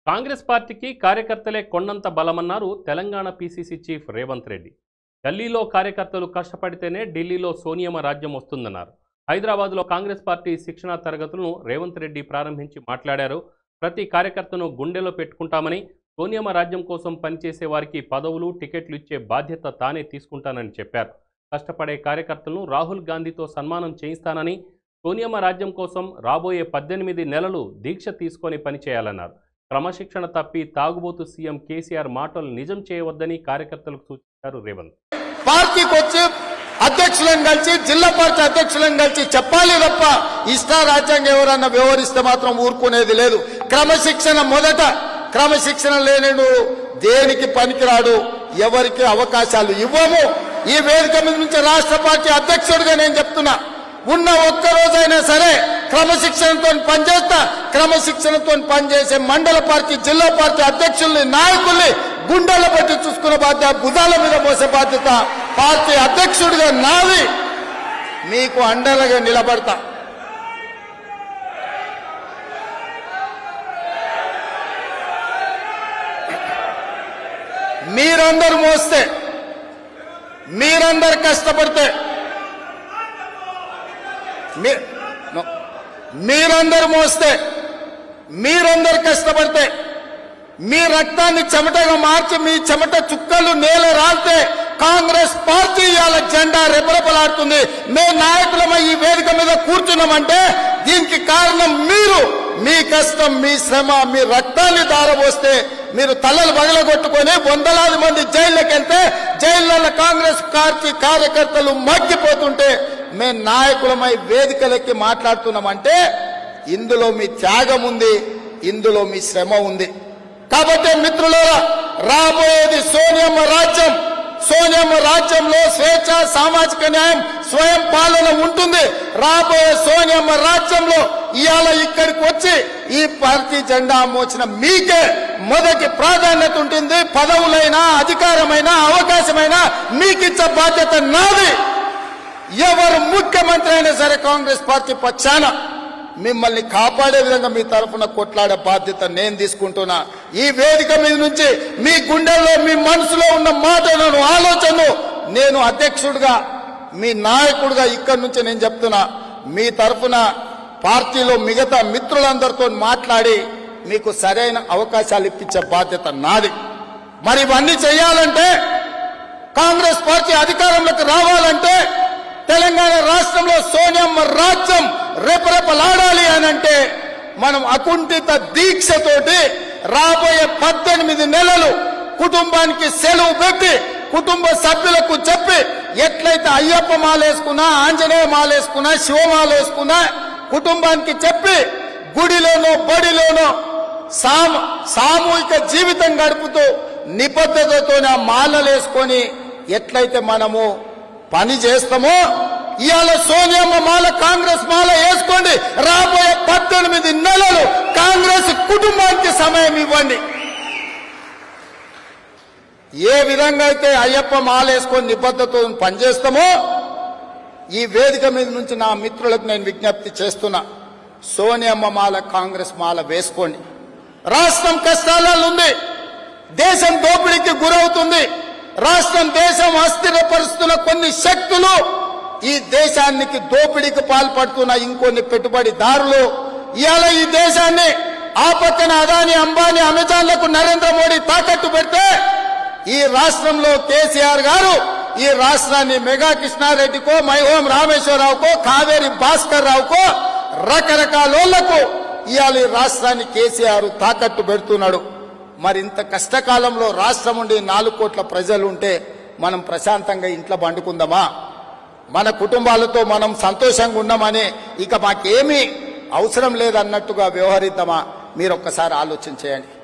కాంగ్రెస్ పార్టీకి కార్యకర్తలే కొండంత బలమన్నారు తెలంగాణ పీసీసీ చీఫ్ రేవంత్ రెడ్డి గల్లీలో కార్యకర్తలు కష్టపడితేనే ఢిల్లీలో సోనియమ రాజ్యం వస్తుందన్నారు హైదరాబాద్లో కాంగ్రెస్ పార్టీ శిక్షణా తరగతులను రేవంత్ రెడ్డి ప్రారంభించి మాట్లాడారు ప్రతి కార్యకర్తను గుండెలో పెట్టుకుంటామని సోనియమ రాజ్యం కోసం పనిచేసే వారికి పదవులు టికెట్లు ఇచ్చే బాధ్యత తానే తీసుకుంటానని చెప్పారు కష్టపడే కార్యకర్తలను రాహుల్ గాంధీతో సన్మానం చేయిస్తానని సోనియమ రాజ్యం కోసం రాబోయే పద్దెనిమిది నెలలు దీక్ష తీసుకొని పనిచేయాలన్నారు క్రమశిక్షణ తప్పి తాగుబోతు సీఎం కేసీఆర్ మాటలు నిజం చేయవద్దని కార్యకర్తలకు సూచించారు రేవంత్ పార్టీకి వచ్చి అధ్యక్షులను కలిసి జిల్లా పార్టీ అధ్యక్షులను కలిసి చెప్పాలి తప్ప ఇష్ట రాజ్యాంగం ఎవరన్నా వ్యవహరిస్తే మాత్రం ఊరుకునేది లేదు క్రమశిక్షణ మొదట క్రమశిక్షణ లేనిడు దేనికి పనికిరాడు ఎవరికి అవకాశాలు ఇవ్వము ఈ వేదిక మీద నుంచి రాష్ట్ర పార్టీ అధ్యక్షుడిగా నేను చెప్తున్నా ఉన్న ఒక్క రోజైనా సరే క్రమశిక్షణతో పనిచేస్తా క్రమశిక్షణతో పనిచేసే మండల పార్టీ జిల్లా పార్టీ అధ్యక్షుల్ని నాయకుల్ని గుండెల పెట్టి చూసుకునే బాధ్యత భుజాల మీద మోసే బాధ్యత పార్టీ అధ్యక్షుడిగా నాది మీకు అండలుగా నిలబడతా మీరందరూ మోస్తే మీరందరు కష్టపడితే మీ- నో. మీరందరు మోస్తే మీరందరు కష్టపడితే మీ రక్తాన్ని చెమటగా మార్చి మీ చెమట చుక్కలు నేల రాలితే కాంగ్రెస్ పార్టీ ఇవాళ జెండా రెపరెపలాడుతుంది మే నాయకులమై ఈ వేదిక మీద కూర్చున్నామంటే దీనికి కారణం మీరు మీ కష్టం మీ శ్రమ మీ రక్తాన్ని దారబోస్తే మీరు తలలు పగలగొట్టుకొని వందలాది మంది జైల్లోకి వెళ్తే జైళ్ళలో కాంగ్రెస్ పార్టీ కార్యకర్తలు మగ్గిపోతుంటే మే నాయకులమై వేదికలెక్కి మాట్లాడుతున్నామంటే ఇందులో మీ త్యాగం ఉంది ఇందులో మీ శ్రమ ఉంది కాబట్టి మిత్రులారా రాబోయేది సోనియమ్మ రాజ్యం సోనియమ్మ రాజ్యంలో స్వేచ్ఛ సామాజిక న్యాయం స్వయం పాలన ఉంటుంది రాబోయే సోనియమ్మ రాజ్యంలో ఇవాళ ఇక్కడికి వచ్చి ఈ పార్టీ జెండా మోచిన మీకే మొదటి ప్రాధాన్యత ఉంటుంది పదవులైనా అధికారమైనా అవకాశమైనా మీకిచ్చే బాధ్యత నాది ఎవరు ముఖ్యమంత్రి అయినా సరే కాంగ్రెస్ పార్టీ పక్షాన మిమ్మల్ని కాపాడే విధంగా మీ తరఫున కొట్లాడే బాధ్యత నేను తీసుకుంటున్నా ఈ వేదిక మీద నుంచి మీ గుండెల్లో మీ మనసులో ఉన్న మాటలను ఆలోచనను నేను అధ్యక్షుడిగా మీ నాయకుడిగా ఇక్కడి నుంచి నేను చెప్తున్నా మీ తరఫున పార్టీలో మిగతా మిత్రులందరితో మాట్లాడి మీకు సరైన అవకాశాలు ఇప్పించే బాధ్యత నాది మరి ఇవన్నీ చేయాలంటే కాంగ్రెస్ పార్టీ అధికారంలోకి రావాలంటే తెలంగాణ రాష్ట్రంలో సోనియమ్మ రాజ్యం రెపరెపలాడాలి అని అంటే మనం అకుంఠిత దీక్షతోటి రాబోయే పద్దెనిమిది నెలలు కుటుంబానికి సెలవు పెట్టి కుటుంబ సభ్యులకు చెప్పి ఎట్లయితే అయ్యప్ప మాలేసుకున్నా ఆంజనేయ మాలేసుకున్నా శివమాల వేసుకున్నా కుటుంబానికి చెప్పి గుడిలోనో బడిలోనో సామ సామూహిక జీవితం గడుపుతూ నిబద్ధతతో ఆ మాలలు వేసుకొని ఎట్లయితే మనము పని చేస్తామో ఇవాళ సోనియమ్మ మాల కాంగ్రెస్ మాల వేసుకోండి రాబోయే పద్దెనిమిది నెలలు కాంగ్రెస్ కుటుంబానికి సమయం ఇవ్వండి ఏ విధంగా అయితే అయ్యప్ప మాల వేసుకొని నిబద్ధతతో పనిచేస్తామో ఈ వేదిక మీద నుంచి నా మిత్రులకు నేను విజ్ఞప్తి చేస్తున్నా సోనియమ్మ మాల కాంగ్రెస్ మాల వేసుకోండి రాష్ట్రం కష్టాలలో ఉంది దేశం దోపిడీకి గురవుతుంది రాష్ట్రం దేశం అస్థిరపరుస్తున్న కొన్ని శక్తులు ఈ దేశానికి దోపిడీకి పాల్పడుతున్న ఇంకొన్ని పెట్టుబడిదారులు ఇవాళ ఈ దేశాన్ని ఆ పక్కన అదాని అంబానీ అమెజాన్లకు నరేంద్ర మోడీ తాకట్టు పెడితే ఈ రాష్ట్రంలో కేసీఆర్ గారు ఈ రాష్ట్రాన్ని మెగా కృష్ణారెడ్డికో మైహోం రామేశ్వరరావుకో కావేరి భాస్కర్ రావుకో రకరకాలోళ్లకు ఇవాళ ఈ రాష్ట్రాన్ని కేసీఆర్ తాకట్టు పెడుతున్నాడు మరి ఇంత కష్టకాలంలో రాష్ట్రం ఉండి నాలుగు కోట్ల ప్రజలు ఉంటే మనం ప్రశాంతంగా ఇంట్లో పండుకుందామా మన కుటుంబాలతో మనం సంతోషంగా ఉన్నామని ఇక మాకేమీ అవసరం లేదన్నట్టుగా వ్యవహరిద్దామా మీరు ఒక్కసారి ఆలోచన చేయండి